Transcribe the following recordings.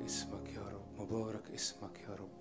اسمك يا رب مبارك اسمك يا رب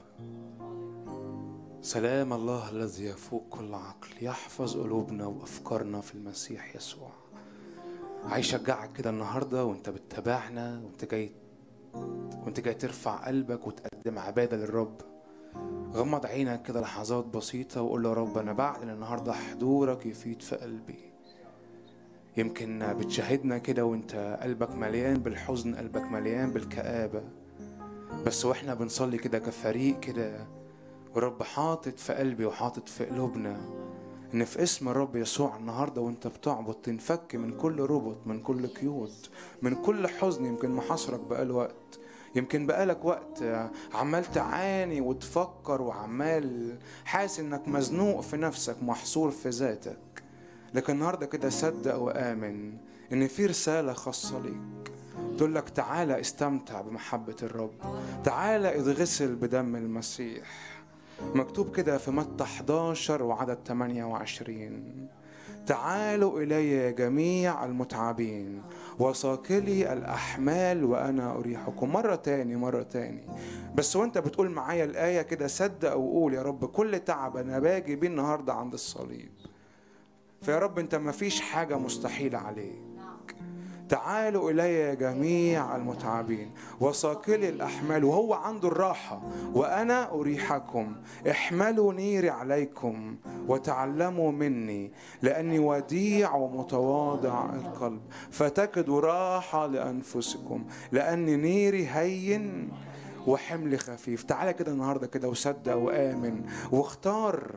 سلام الله الذي يفوق كل عقل يحفظ قلوبنا وافكارنا في المسيح يسوع عايز اشجعك كده النهارده وانت بتتابعنا وانت جاي وانت جاي ترفع قلبك وتقدم عباده للرب غمض عينك كده لحظات بسيطة وقول له يا رب أنا بعلن النهاردة حضورك يفيد في قلبي يمكن بتشاهدنا كده وانت قلبك مليان بالحزن قلبك مليان بالكآبة بس واحنا بنصلي كده كفريق كده ورب حاطط في قلبي وحاطط في قلوبنا ان في اسم الرب يسوع النهارده وانت بتعبد تنفك من كل ربط من كل قيود من كل حزن يمكن محاصرك بقاله وقت يمكن بقالك وقت عمال تعاني وتفكر وعمال حاسس انك مزنوق في نفسك محصور في ذاتك لكن النهارده كده صدق وآمن ان في رسالة خاصة ليك تقول لك تعالى استمتع بمحبة الرب تعالى اتغسل بدم المسيح مكتوب كده في متى 11 وعدد 28 تعالوا إلي جميع المتعبين وصاكلي الأحمال وأنا أريحكم مرة تاني مرة تاني بس وانت بتقول معايا الآية كده صدق وقول يا رب كل تعب أنا باجي بيه النهاردة عند الصليب فيا رب انت ما فيش حاجة مستحيلة عليك تعالوا إلي جميع المتعبين وصاكلي الأحمال وهو عنده الراحة وأنا أريحكم احملوا نيري عليكم وتعلموا مني لأني وديع ومتواضع القلب فتجدوا راحة لأنفسكم لأني نيري هين وحمل خفيف تعالى كده النهاردة كده وصدق وآمن واختار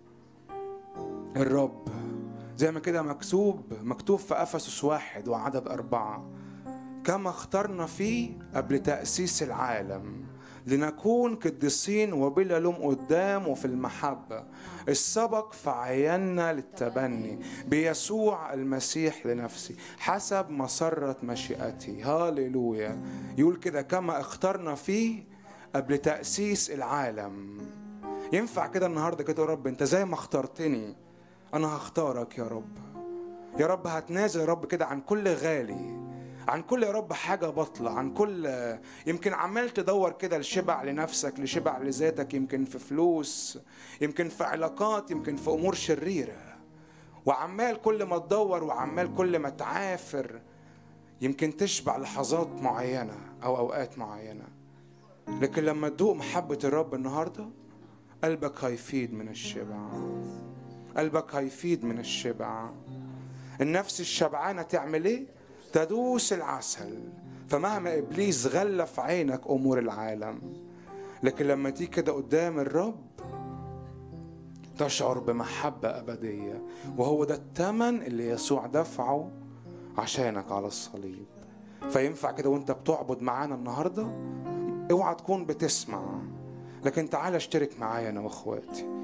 الرب زي ما كده مكتوب مكتوب في أفسس واحد وعدد أربعة كما اخترنا فيه قبل تأسيس العالم لنكون قديسين وبلا لوم قدام وفي المحبة السبق فعينا للتبني بيسوع المسيح لنفسي حسب مسرة مشيئتي هاليلويا يقول كده كما اخترنا فيه قبل تأسيس العالم ينفع كده النهاردة كده يا رب انت زي ما اخترتني انا هختارك يا رب يا رب هتنازل يا رب كده عن كل غالي عن كل يا رب حاجة بطلة عن كل يمكن عمال تدور كده لشبع لنفسك لشبع لذاتك يمكن في فلوس يمكن في علاقات يمكن في أمور شريرة وعمال كل ما تدور وعمال كل ما تعافر يمكن تشبع لحظات معينة أو أوقات معينة لكن لما تدوق محبة الرب النهاردة قلبك هيفيد من الشبع قلبك هيفيد من الشبع النفس الشبعانة تعمل ايه؟ تدوس العسل فمهما ابليس غلى في عينك امور العالم لكن لما تيجي كده قدام الرب تشعر بمحبة أبدية وهو ده الثمن اللي يسوع دفعه عشانك على الصليب فينفع كده وانت بتعبد معانا النهاردة اوعى تكون بتسمع لكن تعال اشترك معايا انا واخواتي